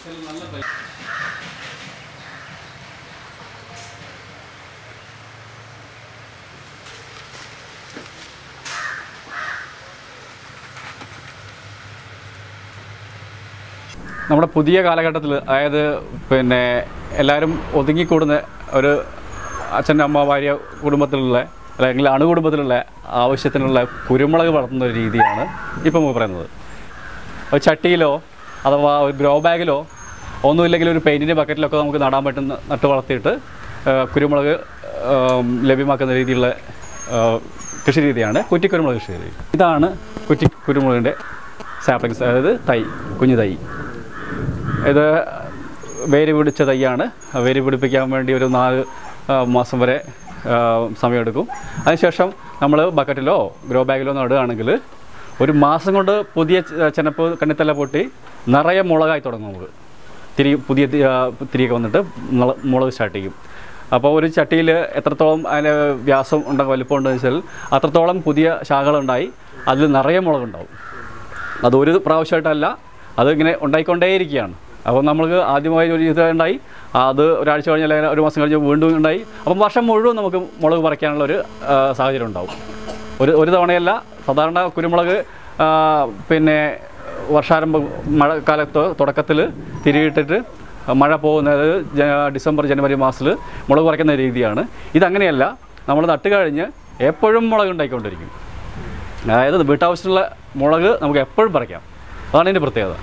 നമ്മുടെ പുതിയ കാലഘട്ടത്തിൽ അതായത് പിന്നെ എല്ലാവരും ഒതുങ്ങിക്കൂടുന്ന ഒരു അച്ഛൻ അമ്മ ഭാര്യ കുടുംബത്തിലുള്ള അല്ലെങ്കിൽ അണുകുടുംബത്തിലുള്ള ആവശ്യത്തിനുള്ള കുരുമുളക് വളർത്തുന്ന ഒരു രീതിയാണ് ഇപ്പം നമുക്ക് പറയുന്നത് ഒരു ചട്ടിയിലോ അഥവാ ഒരു ഗ്രോ ബാഗിലോ ഒന്നുമില്ലെങ്കിൽ ഒരു പെയിൻറ്റിൻ്റെ ബക്കറ്റിലൊക്കെ നമുക്ക് നടാൻ പറ്റുന്ന നട്ട് വളർത്തിയിട്ട് ആ, കുരുമുളക് ആ, ലഭ്യമാക്കുന്ന രീതിയിലുള്ള ആ, കൃഷി രീതിയാണ് കുറ്റി കുരുമുളക് കൃഷി രീതി ഇതാണ് കുറ്റി കുരുമുളകിൻ്റെ സാപ്ലിങ്സ് അതായത് തൈ കുഞ്ഞു തൈ ഇത് വേര് പിടിച്ച തൈയാണ് വേര് പിടിപ്പിക്കാൻ വേണ്ടി ഒരു നാല് ആ, മാസം വരെ ആ, സമയമെടുക്കും അതിനുശേഷം നമ്മൾ ബക്കറ്റിലോ ഗ്രോ ബാഗിലോ നടുകയാണെങ്കിൽ ഒരു മാസം കൊണ്ട് പുതിയ ച- ചെനപ്പ് കണ്ണിത്തല പൊട്ടി നിറയെ മുളകായി തുടങ്ങും നമുക്ക് തിരി പുതിയ തി- ആ, തിരിയൊക്കെ വന്നിട്ട് മുള- മുളക് സ്റ്റാർട്ട് ചെയ്യും അപ്പോൾ ഒരു ചട്ടിയിൽ എത്രത്തോളം അതിന് വ്യാസം ഉണ്ടെങ്കിൽ വലിപ്പം ഉണ്ടെന്ന് വെച്ചാൽ അത്രത്തോളം പുതിയ ശാഖകളുണ്ടായി അതിൽ നിറയെ മുളകുണ്ടാവും അത് ഒരു പ്രാവശ്യമായിട്ടല്ല അത് ഇങ്ങനെ ഉണ്ടായിക്കൊണ്ടേയിരിക്കുകയാണ് അപ്പോൾ നമ്മൾക്ക് ആദ്യമായി ഒരു ഇത് ഉണ്ടായി അത് ഒരാഴ്ച കഴിഞ്ഞ് അല്ലെങ്കിൽ ഒരു മാസം കഴിഞ്ഞ് വീണ്ടും ഉണ്ടായി അപ്പം വർഷം മുഴുവൻ നമുക്ക് മുളക് പറിക്കാനുള്ള ഒരു ആ, സാഹചര്യം ഉണ്ടാവും ഒരു ഒരു തവണയല്ല സാധാരണ കുരുമുളക് ആ, പിന്നെ വർഷാരംഭ മഴക്കാലത്ത് തുടക്കത്തിൽ തിരിയിട്ടിട്ട് മഴ പോകുന്നത് ജ- ഡിസംബർ ജനുവരി മാസത്തിൽ മുളക് പറിക്കുന്ന രീതിയാണ് ഇതങ്ങനെയല്ല നമ്മൾ നട്ട് കഴിഞ്ഞ് എപ്പോഴും മുളക് ഉണ്ടായിക്കൊണ്ടിരിക്കും അതായത് വീട്ടാവശ്യത്തിനുള്ള മുളക് നമുക്ക് എപ്പോഴും പറിക്കാം അതാണ് ഇതിൻ്റെ പ്രത്യേകത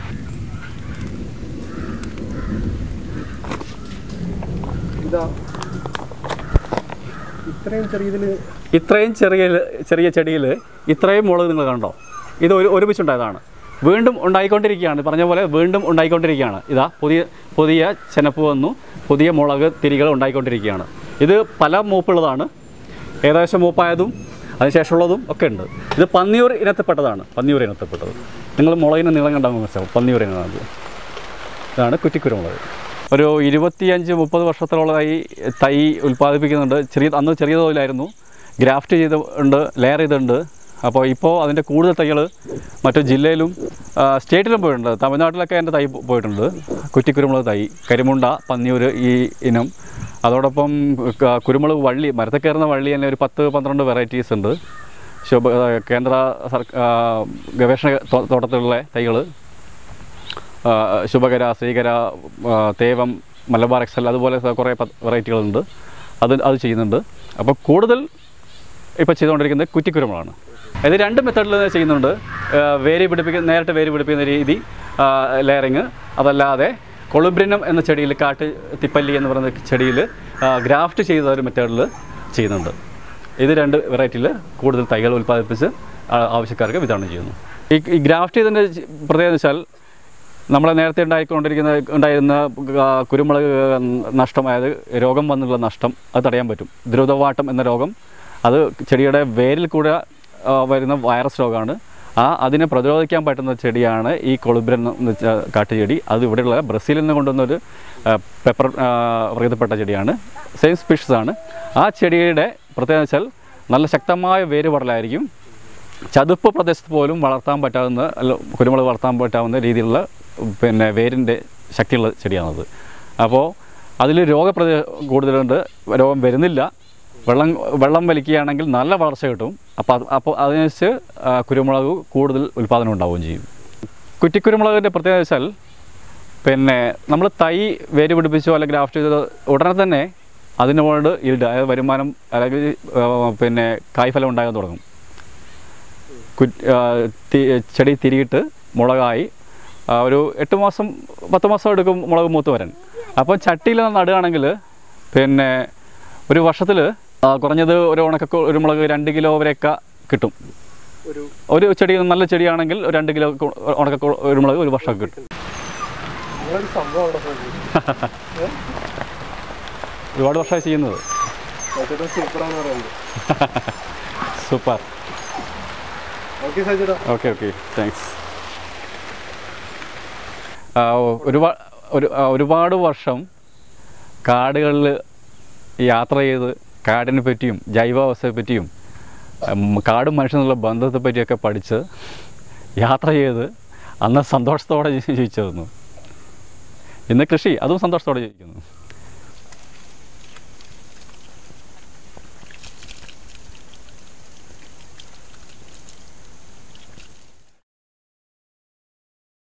ഇതാ ഇത്രയും ചെറിയതിൽ ഇത്രയും ചെറിയ ചെറിയ ചെടിയിൽ ഇത്രയും മുളക് നിങ്ങൾ കണ്ടോ ഇത് ഒരു ഒരുമിച്ചുണ്ടായതാണ് വീണ്ടും ഉണ്ടായിക്കൊണ്ടിരിക്കുകയാണ് പറഞ്ഞ പോലെ വീണ്ടും ഉണ്ടായിക്കൊണ്ടിരിക്കുകയാണ് ഇതാ പുതിയ പുതിയ ചെനപ്പ് വന്നു പുതിയ മുളക് തിരികൾ ഉണ്ടായിക്കൊണ്ടിരിക്കുകയാണ് ഇത് പല മൂപ്പുള്ളതാണ് ഏകദേശം മൂപ്പായതും അതിനുശേഷമുള്ളതും ഒക്കെ ഉണ്ട് ഇത് പന്നിയൂർ ഇനത്തിൽപ്പെട്ടതാണ് പന്നിയൂർ ഇനത്തിൽപ്പെട്ടത് നിങ്ങൾ മുളകിന് നീളം കണ്ടാൽ മനസ്സിലാവും പന്നിയൂർ ഇനമാണ് ഇതാണ് കുറ്റിക്കുരുമുളക് ഒരു ഇരുപത്തിയഞ്ച് മുപ്പത് വർഷത്തോളമായി തൈ ഉൽപ്പാദിപ്പിക്കുന്നുണ്ട് ചെറിയ അന്ന് ചെറിയ തോതിലായിരുന്നു ഗ്രാഫ്റ്റ് ചെയ്തുണ്ട് ലെയർ ചെയ്തിട്ടുണ്ട് അപ്പോൾ ഇപ്പോൾ അതിൻ്റെ കൂടുതൽ തൈകൾ മറ്റു ജില്ലയിലും ആ, സ്റ്റേറ്റിലും പോയിട്ടുണ്ട് തമിഴ്നാട്ടിലൊക്കെ എൻ്റെ തൈ പോ- പോയിട്ടുണ്ട് കുറ്റിക്കുരുമുളക് തൈ കരിമുണ്ട പന്നിയൂർ ഈ ഇനം അതോടൊപ്പം ക- കുരുമുളക് വള്ളി മരത്തിൽ കയറുന്ന വള്ളി തന്നെ ഒരു പത്ത് പന്ത്രണ്ട് വെറൈറ്റീസ് ഉണ്ട് ശുഭ ആ, കേന്ദ്ര സർക്കാർ ഗവേഷണ തോ- തോട്ടത്തിലുള്ള തൈകൾ ആ, ശുഭകര ശ്രീകര ആ, തേവം മലബാർ എക്സൽ അതുപോലെ കുറേ വെറൈറ്റികളുണ്ട് അത് അത് ചെയ്യുന്നുണ്ട് അപ്പോൾ കൂടുതൽ ഇപ്പോൾ ചെയ്തുകൊണ്ടിരിക്കുന്നത് കുറ്റിക്കുരുമുളാണ് ഇത് രണ്ട് മെത്തേഡിൽ ചെയ്യുന്നുണ്ട് ആ, വേര് പിടിപ്പിക്കുന്ന നേരിട്ട് വേര് പിടിപ്പിക്കുന്ന രീതി ലെയറിങ് അതല്ലാതെ കൊളുബ്രിനം എന്ന ചെടിയിൽ കാട്ട് തിപ്പല്ലി എന്ന് പറയുന്ന ചെടിയിൽ ഗ്രാഫ്റ്റ് ചെയ്ത ഒരു മെത്തേഡിൽ ചെയ്യുന്നുണ്ട് ഇത് രണ്ട് വെറൈറ്റിയിൽ കൂടുതൽ തൈകൾ ഉൽപ്പാദിപ്പിച്ച് ആ- ആവശ്യക്കാർക്ക് വിതരണം ചെയ്യുന്നു ഈ ഈ ഗ്രാഫ്റ്റ് ചെയ്തതിൻ്റെ പ്രത്യേകത എന്ന് വെച്ചാൽ നമ്മളെ നേരത്തെ ഉണ്ടായിക്കൊണ്ടിരിക്കുന്ന ഉണ്ടായിരുന്ന ആ, കുരുമുളക് നഷ്ടം അതായത് രോഗം വന്നുള്ള നഷ്ടം അത് തടയാൻ പറ്റും ദ്രുതവാട്ടം എന്ന രോഗം അത് ചെടിയുടെ വേരിൽ കൂടെ ആ, വരുന്ന വൈറസ് രോഗമാണ് ആ അതിനെ പ്രതിരോധിക്കാൻ പറ്റുന്ന ചെടിയാണ് ഈ കൊളുബ്രൻ എന്ന് വെച്ച കാട്ടുചെടി അത് ഇവിടെയുള്ള ബ്രസീലിൽ നിന്ന് കൊണ്ടുവന്നൊരു ആ, പെപ്പർ ആ, വർഗത്തിൽപ്പെട്ട ചെടിയാണ് സെയിം സ്പീഷീസ് ആണ് ആ ചെടിയുടെ പ്രത്യേകത വെച്ചാൽ നല്ല ശക്തമായ വേര് പടലായിരിക്കും ചതുപ്പ് പ്രദേശത്ത് പോലും വളർത്താൻ പറ്റാവുന്ന അല്ല കുരുമുളക് വളർത്താൻ പറ്റാവുന്ന രീതിയിലുള്ള പിന്നെ വേരിൻ്റെ ശക്തിയുള്ള ചെടിയാണത് അപ്പോൾ അതിൽ രോഗപ്രതി കൂടുതലുണ്ട് രോഗം വരുന്നില്ല വെള്ളം വെള്ളം വലിക്കുകയാണെങ്കിൽ നല്ല വളർച്ച കിട്ടും അപ്പോൾ അത് അപ്പോൾ അതിനനുസരിച്ച് ആ, കുരുമുളക് കൂടുതൽ ഉൽപ്പാദനം ഉണ്ടാവുകയും ചെയ്യും കുറ്റിക്കുരുമുളകിൻ്റെ പ്രത്യേകത വെച്ചാൽ പിന്നെ നമ്മൾ തൈ വേര് പിടിപ്പിച്ചോ അല്ലെങ്കിൽ ഗ്രാഫ്റ്റ് ചെയ്തോ ഉടനെ തന്നെ അതിനോട് ഈൽഡ് അതായത് വരുമാനം അല്ലെങ്കിൽ ആ, പിന്നെ കായ്ഫലം ഉണ്ടാകാൻ തുടങ്ങും കു- ആ, തി- ചെടി തിരിയിട്ട് മുളകായി ആ, ഒരു എട്ട് മാസം പത്ത് മാസം എടുക്കും മുളക് മൂത്ത് വരാൻ അപ്പോൾ ചട്ടിയിൽ നടുകയാണെങ്കിൽ പിന്നെ ഒരു വർഷത്തിൽ കുറഞ്ഞത് ഒരു ഉണക്ക ഒരു മുളക് രണ്ട് കിലോ വരെയൊക്കെ കിട്ടും ഒരു ഒരു ചെടി നല്ല ചെടിയാണെങ്കിൽ ഒരു രണ്ട് കിലോ കു- ഉണക്ക കു- ഒരു മുളക് ഒരു വർഷം കിട്ടും നിങ്ങളൊരു സംഭവം അവിടെ പോയി ഒരുപാട് വർഷമായി ചെയ്യുന്നത് സജിയുടെ സൂപ്പറാന്ന് പറയുന്നത് സൂപ്പർ ഓക്കെ സജിട ഓക്കെ ഓക്കെ താങ്ക്സ് ഒരുപാട് ഒരു ആ, ഒരുപാട് വർഷം കാടുകളിൽ യാത്ര ചെയ്ത് കാടിനെ പറ്റിയും ജൈവാവസ്ഥയെ പറ്റിയും ഉം, കാടും മനുഷ്യനുള്ള ബന്ധത്തെ പറ്റിയൊക്കെ പഠിച്ച് യാത്ര ചെയ്ത് അന്ന് സന്തോഷത്തോടെ ജീവിച്ചിരുന്നു ഇന്ന് കൃഷി അതും സന്തോഷത്തോടെ ജീവിക്കുന്നു